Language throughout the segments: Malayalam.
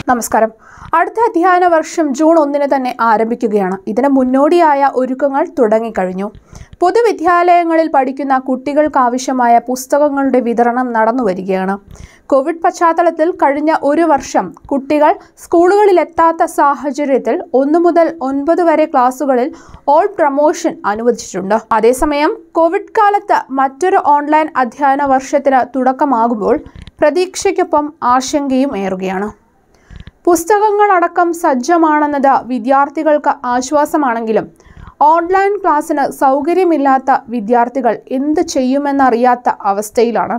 നമസ്കാരം അടുത്ത അധ്യയന വർഷം ജൂൺ ഒന്നിന് തന്നെ ആരംഭിക്കുകയാണ് ഇതിന് മുന്നോടിയായ ഒരുക്കങ്ങൾ തുടങ്ങിക്കഴിഞ്ഞു പൊതുവിദ്യാലയങ്ങളിൽ പഠിക്കുന്ന കുട്ടികൾക്കാവശ്യമായ പുസ്തകങ്ങളുടെ വിതരണം നടന്നു വരികയാണ് കോവിഡ് പശ്ചാത്തലത്തിൽ കഴിഞ്ഞ ഒരു വർഷം കുട്ടികൾ സ്കൂളുകളിൽ എത്താത്ത സാഹചര്യത്തിൽ ഒന്നു മുതൽ ഒൻപത് വരെ ക്ലാസുകളിൽ ഓൾ പ്രമോഷൻ അനുവദിച്ചിട്ടുണ്ട് അതേസമയം കോവിഡ് കാലത്ത് മറ്റൊരു ഓൺലൈൻ അധ്യയന വർഷത്തിന് തുടക്കമാകുമ്പോൾ പ്രതീക്ഷയ്ക്കൊപ്പം ആശങ്കയും ഏറുകയാണ് പുസ്തകങ്ങളടക്കം സജ്ജമാണെന്നത് വിദ്യാർത്ഥികൾക്ക് ആശ്വാസമാണെങ്കിലും ഓൺലൈൻ ക്ലാസ്സിന് സൗകര്യമില്ലാത്ത വിദ്യാർത്ഥികൾ എന്ത് ചെയ്യുമെന്നറിയാത്ത അവസ്ഥയിലാണ്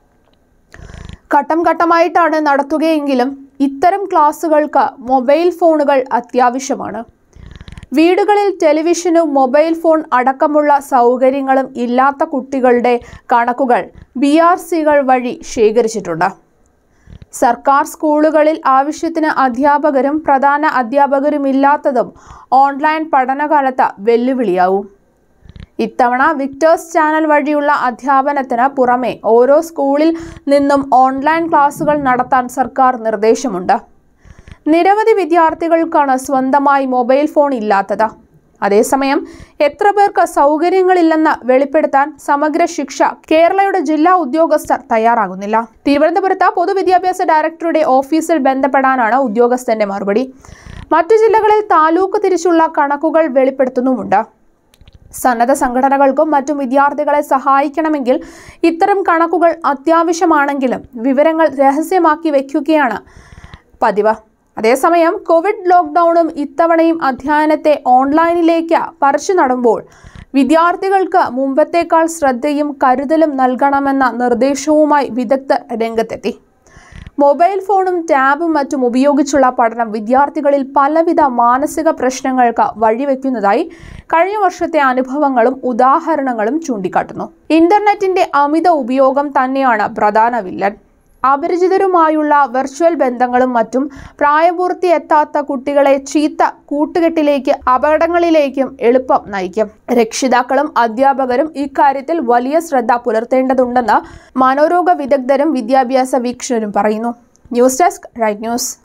ഘട്ടം ഘട്ടമായിട്ടാണ് നടത്തുകയെങ്കിലും ഇത്തരം ക്ലാസ്സുകൾക്ക് മൊബൈൽ ഫോണുകൾ അത്യാവശ്യമാണ് വീടുകളിൽ ടെലിവിഷനും മൊബൈൽ ഫോൺ അടക്കമുള്ള സൗകര്യങ്ങളും ഇല്ലാത്ത കുട്ടികളുടെ കണക്കുകൾ ബി ആർ സികൾ വഴി ശേഖരിച്ചിട്ടുണ്ട് സർക്കാർ സ്കൂളുകളിൽ ആവശ്യത്തിന് അധ്യാപകരും പ്രധാന അധ്യാപകരുമില്ലാത്തതും ഓൺലൈൻ പഠനകാലത്ത് വെല്ലുവിളിയാവും ഇത്തവണ വിക്ടേഴ്സ് ചാനൽ വഴിയുള്ള അധ്യാപനത്തിന് പുറമെ ഓരോ സ്കൂളിൽ നിന്നും ഓൺലൈൻ ക്ലാസുകൾ നടത്താൻ സർക്കാർ നിർദ്ദേശമുണ്ട് നിരവധി വിദ്യാർത്ഥികൾക്കാണ് സ്വന്തമായി മൊബൈൽ ഫോൺ ഇല്ലാത്തത് അതേസമയം എത്ര പേർക്ക് സൗകര്യങ്ങളില്ലെന്ന് വെളിപ്പെടുത്താൻ സമഗ്ര ശിക്ഷ കേരളയുടെ ജില്ലാ ഉദ്യോഗസ്ഥർ തയ്യാറാകുന്നില്ല തിരുവനന്തപുരത്ത് പൊതുവിദ്യാഭ്യാസ ഡയറക്ടറുടെ ഓഫീസിൽ ബന്ധപ്പെടാനാണ് ഉദ്യോഗസ്ഥന്റെ മറുപടി മറ്റു ജില്ലകളിൽ താലൂക്ക് തിരിച്ചുള്ള കണക്കുകൾ വെളിപ്പെടുത്തുന്നുമുണ്ട് സന്നദ്ധ സംഘടനകൾക്കും മറ്റും വിദ്യാർത്ഥികളെ സഹായിക്കണമെങ്കിൽ ഇത്തരം കണക്കുകൾ അത്യാവശ്യമാണെങ്കിലും വിവരങ്ങൾ രഹസ്യമാക്കി വയ്ക്കുകയാണ് പതിവ് അതേസമയം കോവിഡ് ലോക്ക്ഡൌണും ഇത്തവണയും അധ്യയനത്തെ ഓൺലൈനിലേക്ക് പറിച്ചു നടുമ്പോൾ വിദ്യാർത്ഥികൾക്ക് മുമ്പത്തേക്കാൾ ശ്രദ്ധയും കരുതലും നൽകണമെന്ന നിർദ്ദേശവുമായി വിദഗ്ധർ രംഗത്തെത്തി മൊബൈൽ ഫോണും ടാബും മറ്റും ഉപയോഗിച്ചുള്ള പഠനം വിദ്യാർത്ഥികളിൽ പലവിധ മാനസിക പ്രശ്നങ്ങൾക്ക് വഴിവെക്കുന്നതായി കഴിഞ്ഞ വർഷത്തെ അനുഭവങ്ങളും ഉദാഹരണങ്ങളും ചൂണ്ടിക്കാട്ടുന്നു ഇന്റർനെറ്റിന്റെ അമിത ഉപയോഗം തന്നെയാണ് പ്രധാന വില്ലൻ അപരിചിതരുമായുള്ള വെർച്വൽ ബന്ധങ്ങളും മറ്റും പ്രായപൂർത്തി എത്താത്ത കുട്ടികളെ ചീത്ത കൂട്ടുകെട്ടിലേക്ക് അപകടങ്ങളിലേക്കും എളുപ്പം നയിക്കും രക്ഷിതാക്കളും അധ്യാപകരും ഇക്കാര്യത്തിൽ വലിയ ശ്രദ്ധ പുലർത്തേണ്ടതുണ്ടെന്ന് മനോരോഗ വിദഗ്ധരും വിദ്യാഭ്യാസ വീക്ഷണരും പറയുന്നു ന്യൂസ് ഡെസ്ക് റൈറ്റ് ന്യൂസ്